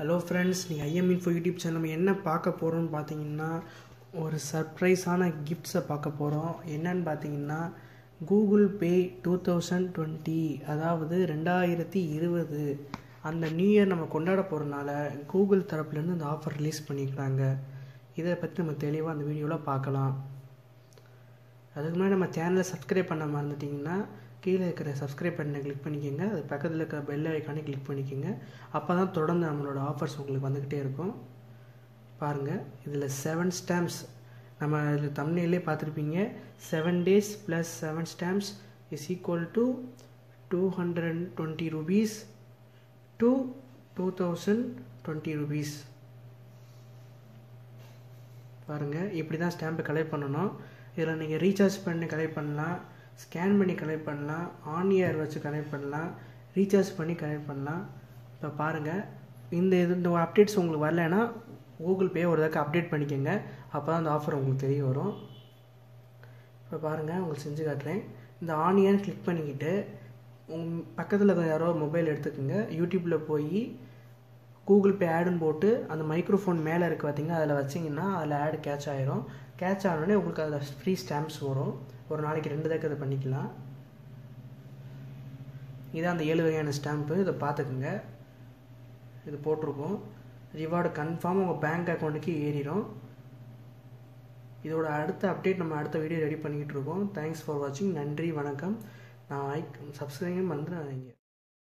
hello friends நீங்கள் IM info YouTube channel நம்ம என்ன பார்க்க போகிறோம்னு பார்த்தீங்கன்னா ஒரு சர்ப்ரைஸான கிஃப்ட்ஸை பார்க்க போகிறோம் என்னன்னு பார்த்தீங்கன்னா Google Pay two thousand twenty அதாவது ரெண்டாயிரத்தி இருபது அந்த நியூ இயர் நம்ம கொண்டாட போகிறனால கூகுள் தரப்புலேருந்து இந்த ஆஃபர் ரிலீஸ் பண்ணியிருக்காங்க இதை பற்றி நம்ம தெளிவாக அந்த வீடியோவில் பார்க்கலாம் அதுக்கு முன்னாடி நம்ம சேனலை சப்ஸ்கிரைப் பண்ண மறந்துட்டிங்கன்னா கீழே இருக்கிற சப்ஸ்கிரைப் பட்டனை கிளிக் பண்ணிக்கோங்க அது பக்கத்தில் இருக்கிற பெல் ஐக்கானே கிளிக் பண்ணிக்கோங்க அப்போ தான் தொடர்ந்து நம்மளோட ஆஃபர்ஸ் உங்களுக்கு வந்துக்கிட்டே இருக்கும் பாருங்கள் இதில் செவன் ஸ்டாம்ப்ஸ் நம்ம இதில் தமிழ்லேயே பார்த்துருப்பீங்க seven days plus seven stamps is equal to two hundred twenty rupees to two thousand twenty rupees பாருங்கள் இப்படி தான் ஸ்டாம்பை கலெக்ட் பண்ணணும் இதில் நீங்கள் ரீசார்ஜ் பண்ணி கலெக்ட் பண்ணலாம் ஸ்கேன் பண்ணி கலெக்ட் பண்ணலாம் ஆன் இயர் வச்சு கனெக்ட் பண்ணலாம் ரீசார்ஜ் பண்ணி கனெக்ட் பண்ணலாம் இப்போ பாருங்கள் இந்த இது இந்த அப்டேட்ஸ் உங்களுக்கு வரலைன்னா கூகுள் பே ஒரு தடவை அப்டேட் பண்ணிக்கோங்க அப்போ தான் அந்த ஆஃபர் உங்களுக்கு தெரிய வரும் இப்போ பாருங்கள் உங்களுக்கு செஞ்சு காட்டுறேன் இந்த ஆன் இயர் கிளிக் பண்ணிக்கிட்டு உங்கள் பக்கத்தில் இருக்கிற யாரோ மொபைல் எடுத்துக்கோங்க யூடியூப்பில் போய் கூகுள் பே ஆடுன்னு போட்டு அந்த மைக்ரோஃபோன் மேலே இருக்குது பார்த்தீங்கன்னா அதில் வச்சிங்கன்னா அதில் ஆடு கேட்ச் ஆயிரும் கேட்ச் ஆனோடனே உங்களுக்கு அதில் ஃப்ரீ ஸ்டாம்ப்ஸ் வரும் ஒரு நாளைக்கு ரெண்டு தடவை அதை பண்ணிக்கலாம் இதான் அந்த ஏழு வகையான ஸ்டாம்ப்பு இதை பார்த்துக்குங்க இது போட்டிருக்கோம் ரிவார்டு கன்ஃபார்ம் உங்கள் பேங்க் அக்கௌண்ட்டுக்கு ஏறிடும் இதோட அடுத்த அப்டேட் நம்ம அடுத்த வீடியோ ரெடி பண்ணிக்கிட்டு இருக்கோம் தேங்க்ஸ் ஃபார் வாட்சிங் நன்றி வணக்கம் நான் ஐக் சப்ஸ்கிரைப் வந்து நான்